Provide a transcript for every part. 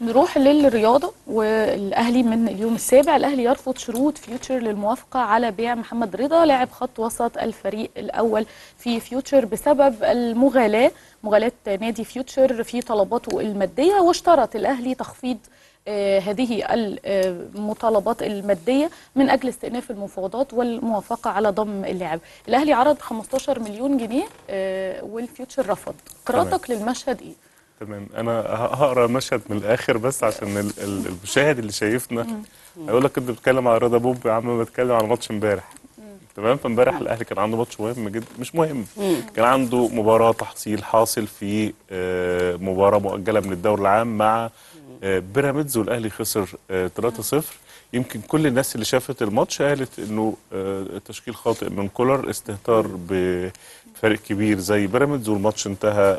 نروح للرياضة والأهلي من اليوم السابع الأهلي يرفض شروط فيوتشر للموافقة على بيع محمد رضا لاعب خط وسط الفريق الأول في فيوتشر بسبب المغالاة مغالاة نادي فيوتشر في طلباته المادية واشترط الأهلي تخفيض آه، هذه المطالبات المادية من أجل استئناف المفاوضات والموافقة على ضم اللاعب الأهلي عرض 15 مليون جنيه آه، والفيوتشر رفض قراءتك للمشهد إيه؟ تمام انا ه- هقرا مشهد من الاخر بس عشان ال- ال- المشاهد اللي شايفنا هيقول لك انت بتتكلم على رضا بوب يا عم بتكلم على ماتش امبارح تمام فامبارح الاهلي كان عنده ماتش مهم جدا مش مهم كان عنده مباراه تحصيل حاصل في آه، مباراه مؤجله من الدوري العام مع آه، بيراميدز والاهلي خسر آه، 3-0 يمكن كل الناس اللي شافت الماتش قالت انه آه، تشكيل خاطئ من كولر استهتار بفريق كبير زي بيراميدز والماتش انتهى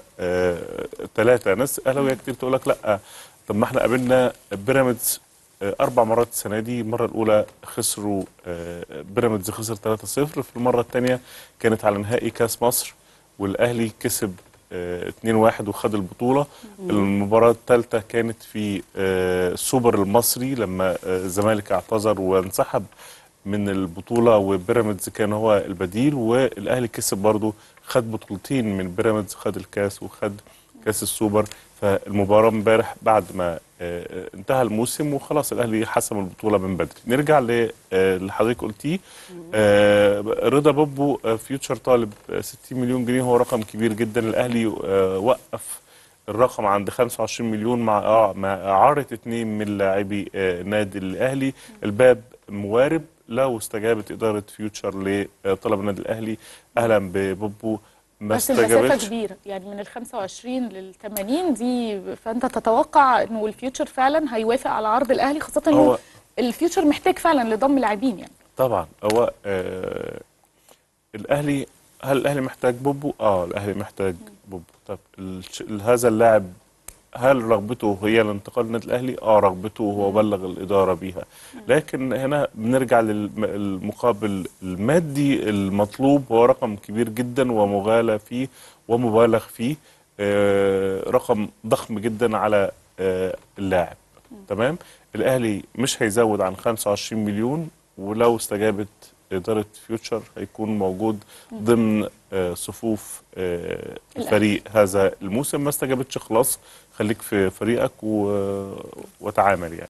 ثلاثة ناس اهلاويه كتير تقول لك لا طب ما احنا قابلنا بيراميدز آه، اربع مرات السنه دي المره الاولى خسروا آه، بيراميدز خسر 3-0 في المره الثانيه كانت على نهائي كاس مصر والاهلي كسب آه، 2-1 وخد البطوله المباراه الثالثه كانت في آه، السوبر المصري لما آه، الزمالك اعتذر وانسحب من البطوله وبيراميدز كان هو البديل والاهلي كسب برضه خد بطولتين من بيراميدز خد الكاس وخد كاس السوبر فالمباراه امبارح بعد ما آه، انتهى الموسم وخلاص الاهلي حسم البطوله من بدري نرجع ل- آه، اللي حضرتك قلتيه آه، رضا بوبو آه، فيوتشر طالب آه، 60 مليون جنيه هو رقم كبير جدا الاهلي آه، وقف الرقم عند 25 مليون مع آه، مع اعاره اثنين من لاعبي آه، نادي الاهلي الباب موارب لو استجابت اداره فيوتشر لطلب النادي الاهلي اهلا ببوبو ما بس المسافة استجابتش كبيرة يعني من ال 25 لل 80 دي فأنت تتوقع إنه الفيوتشر فعلا هيوافق على عرض الأهلي خاصة إنه هو- الفيوتشر محتاج فعلا لضم لاعبين يعني طبعا هو آه الاهلي هل الاهلي محتاج بوبو؟ اه الاهلي محتاج بوبو طب الش- هذا اللاعب هل رغبته هي الانتقال للنادي الاهلي؟ اه رغبته وهو بلغ الاداره بيها لكن هنا بنرجع للمقابل المادي المطلوب هو رقم كبير جدا ومغالى فيه ومبالغ فيه آه رقم ضخم جدا على آه اللاعب تمام الاهلي مش هيزود عن 25 مليون ولو استجابت اداره فيوتشر هيكون موجود ضمن آه، صفوف آه، الفريق هذا الموسم ما استجابتش خلاص خليك في فريقك و- وتعامل يعني